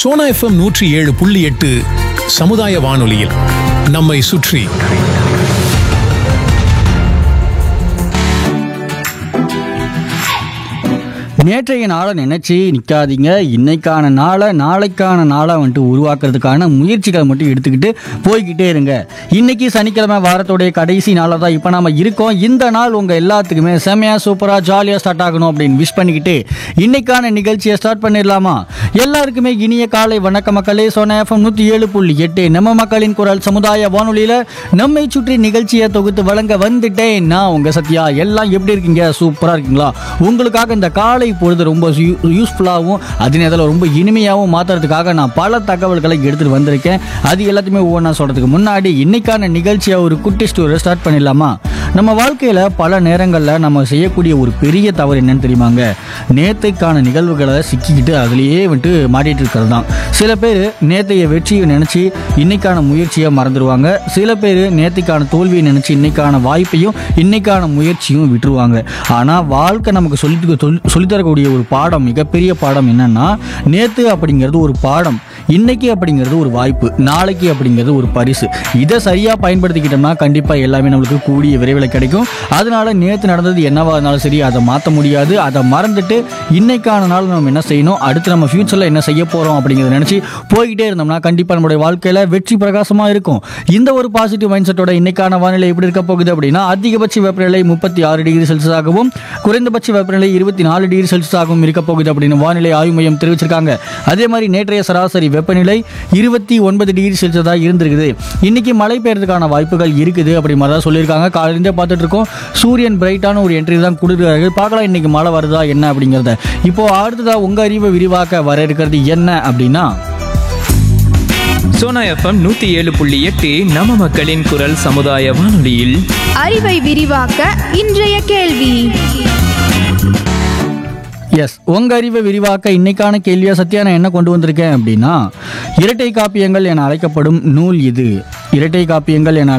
Sona FM நூற்றி ஏழு புள்ளி எட்டு சமுதாய வானொலியில் நம்மை சுற்றி நேற்றைய நாளை நினைச்சு நிற்காதீங்க இன்னைக்கான நாளை நாளைக்கான நாளை வந்துட்டு உருவாக்குறதுக்கான முயற்சிகளை மட்டும் எடுத்துக்கிட்டு போய்கிட்டே இருங்க இன்னைக்கு சனிக்கிழமை வாரத்தோடைய கடைசி நாளாக தான் இப்போ நாம இருக்கோம் இந்த நாள் உங்கள் எல்லாத்துக்குமே செமையாக சூப்பராக ஜாலியாக ஸ்டார்ட் ஆகணும் அப்படின்னு விஷ் பண்ணிக்கிட்டு இன்னைக்கான நிகழ்ச்சியை ஸ்டார்ட் பண்ணிடலாமா எல்லாருக்குமே இனிய காலை வணக்க மக்களே சோனா எஃப்எம் நூற்றி ஏழு புள்ளி எட்டு நம்ம மக்களின் குரல் சமுதாய வானொலியில் நம்மை சுற்றி நிகழ்ச்சியை தொகுத்து வழங்க வந்துட்டேன் நான் உங்கள் சத்யா எல்லாம் எப்படி இருக்கீங்க சூப்பராக இருக்கீங்களா உங்களுக்காக இந்த காலை பொழுது ரொம்ப யூஸ்ஃபுல்லாகவும் அதே நேரத்தில் ரொம்ப இனிமையாகவும் மாற்றுறதுக்காக நான் பல தகவல்களை எடுத்துகிட்டு வந்திருக்கேன் அது எல்லாத்தையுமே ஒவ்வொன்றா சொல்கிறதுக்கு முன்னாடி இன்னைக்கான நிகழ்ச்சியை ஒரு குட்டி ஸ்டோரி ஸ்டார்ட் பண்ணிடலாமா நம்ம வாழ்க்கையில் பல நேரங்களில் நம்ம செய்யக்கூடிய ஒரு பெரிய தவறு என்னன்னு தெரியுமாங்க நேத்தைக்கான நிகழ்வுகளை சிக்கிக்கிட்டு அதுலேயே வந்துட்டு மாட்டிட்டு இருக்கிறது தான் சில பேர் நேத்தைய வெற்றியை நினச்சி இன்னைக்கான முயற்சியை மறந்துடுவாங்க சில பேர் நேத்தைக்கான தோல்வியை நினச்சி இன்னைக்கான வாய்ப்பையும் இன்னைக்கான முயற்சியும் விட்டுருவாங்க ஆனால் வாழ்க்கை நமக்கு சொல்லி சொல்லித்தரக்கூடிய ஒரு பாடம் மிகப்பெரிய பாடம் என்னன்னா நேத்து அப்படிங்கிறது ஒரு பாடம் இன்னைக்கு அப்படிங்கிறது ஒரு வாய்ப்பு நாளைக்கு அப்படிங்கிறது ஒரு பரிசு இதை சரியாக பயன்படுத்திக்கிட்டோம்னா கண்டிப்பாக எல்லாமே நம்மளுக்கு கூடிய விரைவில் கிடைக்கும் அதனால நேற்று நடந்தது என்னவா இருந்தாலும் சரி அதை மாற்ற முடியாது அதை மறந்துட்டு இன்னைக்கான நாள் நம்ம என்ன செய்யணும் அடுத்து நம்ம ஃபியூச்சரில் என்ன செய்ய போகிறோம் அப்படிங்கிறத நினச்சி போய்கிட்டே இருந்தோம்னா கண்டிப்பாக நம்மளுடைய வாழ்க்கையில் வெற்றி பிரகாசமாக இருக்கும் இந்த ஒரு பாசிட்டிவ் மைண்ட் செட்டோட இன்னைக்கான வானிலை எப்படி இருக்க போகுது அப்படின்னா அதிகபட்ச வெப்பநிலை முப்பத்தி ஆறு டிகிரி செல்சியஸாகவும் குறைந்தபட்ச வெப்பநிலை இருபத்தி நாலு டிகிரி செல்சியஸாகவும் இருக்க போகுது அப்படின்னு வானிலை ஆய்வு மையம் தெரிவிச்சிருக்காங்க அதே மாதிரி நேற்றைய சராசரி வெப்பநிலை இருபத்தி ஒன்பது டிகிரி செல்சியஸாக இருந்திருக்குது இன்னைக்கு மழை பெய்யறதுக்கான வாய்ப்புகள் இருக்குது அப்படி மாதிரி தான் சொல்லியிருக்காங்க காலையிலேருந்தே பார்த்துட்டு இருக்கோம் சூரியன் பிரைட்டான ஒரு என்ட்ரி தான் கொடுக்குறாரு பார்க்கலாம் இன்னைக்கு மழை வருதா என்ன அப்படிங்கிறத இப்போ அடுத்ததா உங்க அறிவை விரிவாக்க வர இருக்கிறது என்ன அப்படின்னா சோனா எஃப்எம் நூத்தி ஏழு புள்ளி எட்டு நம்ம மக்களின் குரல் சமுதாய வானொலியில் அறிவை விரிவாக்க இன்றைய கேள்வி எஸ் உங்க அறிவை விரிவாக்க இன்னைக்கான கேள்வியா சத்யா நான் என்ன கொண்டு வந்திருக்கேன் அப்படின்னா இரட்டை காப்பியங்கள் என அழைக்கப்படும் நூல் இது இரட்டை காப்பியங்கள் என